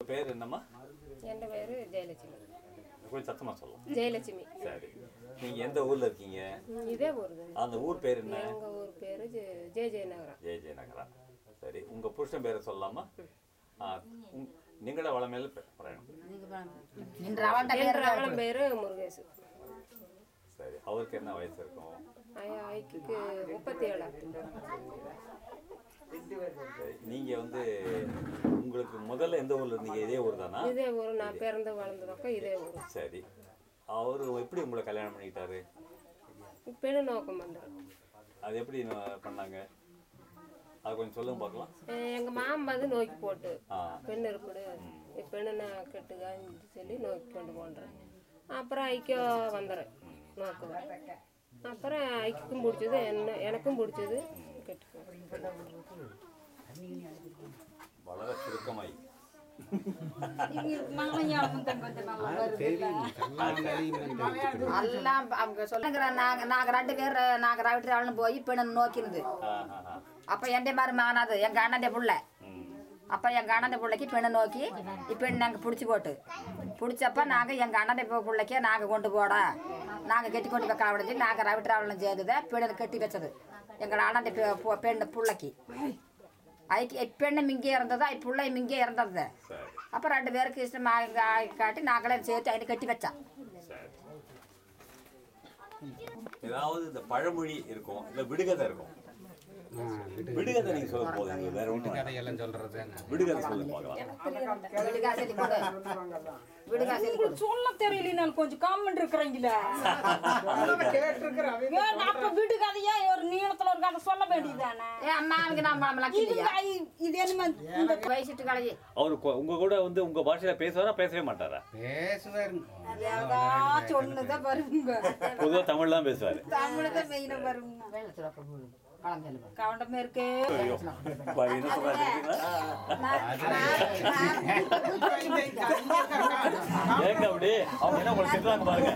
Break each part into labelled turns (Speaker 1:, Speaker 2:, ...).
Speaker 1: பேர் என்னம்மா
Speaker 2: என் பேர் ஜெயலட்சுமி
Speaker 1: கொஞ்சம் சத்தமா சொல்லலாம்
Speaker 2: ஜெயலட்சுமி
Speaker 1: சரி நீங்க எந்த ஊர்ல இருக்கீங்க
Speaker 2: இதே ஊர் தான்
Speaker 1: அந்த ஊர் பேர் என்ன
Speaker 2: எங்கள் ஊர் பேர் ஜே ஜெய நகரம்
Speaker 1: ஜெய ஜெயநகரா சரி உங்க புருஷன் பேரை சொல்லலாமா ஆ, உங்- நீங்கள வளமையில பிரயாணம்
Speaker 3: நின்ற அவன்கிட்ட பேர்
Speaker 2: அவன் பேர் முருகேசு
Speaker 1: சரி அவருக்கு என்ன வயசு இருக்கும்
Speaker 2: ஐக்கு முப்பத்தி ஏழாவது
Speaker 1: சரி, நீங்க வந்து உங்களுக்கு முதல்ல எந்த ஊர்ல இருந்தீங்க இதே ஊர் தானா
Speaker 2: இதே ஊர் நான் பிறந்து வளர்ந்ததொക്കെ இதே ஊர்
Speaker 1: சரி அவரு எப்படி உங்களை கல்யாணம் பண்ணிக்கிட்டாரு
Speaker 2: பெண்ணு நோக்கம் வந்தார்
Speaker 1: அது எப்படி ந- பண்ணாங்க அது கொஞ்சம் சொல்லுங்க பார்க்கலாம்
Speaker 2: எங்கள் மாமா வந்து நோக்கி போட்டு
Speaker 1: ஆ
Speaker 2: பெண் இருக்குது பெண்ணு நான் கெட்டுக்கான்னு சொல்லி நோக்கி கொண்டு போன்றேன் அப்புறம் ஐக்கியம் வந்துடுறேன் நோக்குவேன் அப்புறம் ஐக்கியக்கும் பிடிச்சது என்ன எனக்கும் பிடிச்சது கெட்டுக்குவேன்
Speaker 1: വളരെ ചുരുക്കമായി
Speaker 3: எல்லாம் அவங்க சொல்லுங்கிற நாங்க நாங்க ரெண்டு பேர் நாங்க ரவிட்டு அவளும் போய் பெண்ணு நோக்கினது
Speaker 1: ആ, ആ, ആ.
Speaker 3: அப்ப என் மாதிரி மானாது எங்க அண்ணன் புள்ள
Speaker 1: ഉം.
Speaker 3: அப்ப எங்க அண்ணன் பிள்ளைக்கு பெண்ணை நோக்கி இப்பெண்ணு நாங்க பிடிச்சி போட்டு பிடிச்சப்ப நாங்க எங்க அண்ணன் பிள்ளைக்கே நாங்க கொண்டு போடா நாங்க கெட்டி கொண்டு வைக்க அப்படின்னு நாங்க ரவிட்டு அவளும் சேர்ந்ததை பெண்ணை கட்டி வச்சது எங்க அண்ணன் பெண்ணு பிள்ளைக்கு ஐக்கு பெண்ணு மிங்கே இறந்தது ஐ பிள்ளை மிங்கே இறந்தது
Speaker 1: சரி
Speaker 3: அப்போ ரெண்டு பேருக்கு இஷ்டமாக காட்டி நாங்களே சேர்த்து அதில் கட்டி வச்சோம்
Speaker 1: சரி ஏதாவது இந்த பழமொழி இருக்கும் இல்ல விடுகதை இருக்கும் விடுகதை நீங்க சொல்ல போதுங்க வேற ஒண்ணும் வேண்டாம்.
Speaker 4: கதையெல்லாம் சொல்றது
Speaker 1: விடுகதை சொல்லுங்க பார்க்கலாம்
Speaker 3: விடுகா சொல்லி கொடு விடுகா சொல்லி கொடு
Speaker 5: சொல்ல தெரியல கொஞ்சம் காமெண்ட் இருக்கிறீங்களே ஏன் அப்ப வீட்டு கதையா ஒரு நீளத்துல ஒரு கதை சொல்ல வேண்டியதானே
Speaker 3: ஏ அம்மா அவனுக்கு நம்ம நம்மளா
Speaker 5: இது ஐ- இது என்னமா இந்த
Speaker 3: வயசுட்டு கலைஞ்சி
Speaker 1: அவரு கொ- உங்க கூட வந்து உங்க பாஷையில பேசுவாரா பேசவே மாட்டாரா
Speaker 4: பேசுவாருங்க
Speaker 5: ஏதாச்சும் ஒண்ணுதான் வருங்க
Speaker 1: பொதுவா தமிழ் தான் பேசுவாரு
Speaker 5: தமிழ்தான் மெயினா வருங்க
Speaker 3: கலந்து
Speaker 5: கவண்டமே இருக்கு
Speaker 1: ஐயோ அப்பா, என்ன சொல்றாரு தெரியுங்களா? ஏங்க அப்படி அவங்க என்ன உங்களுக்கு திட்டுறாங்க பாருங்க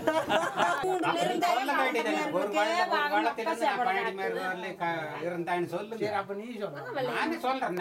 Speaker 4: ஒரு காலத்துல ஒரு காலத்துல பழனி மாதிரி இருந்தான்னு சொல்லுங்க அப்ப நீ சொல்ல நான் சொல்றேன்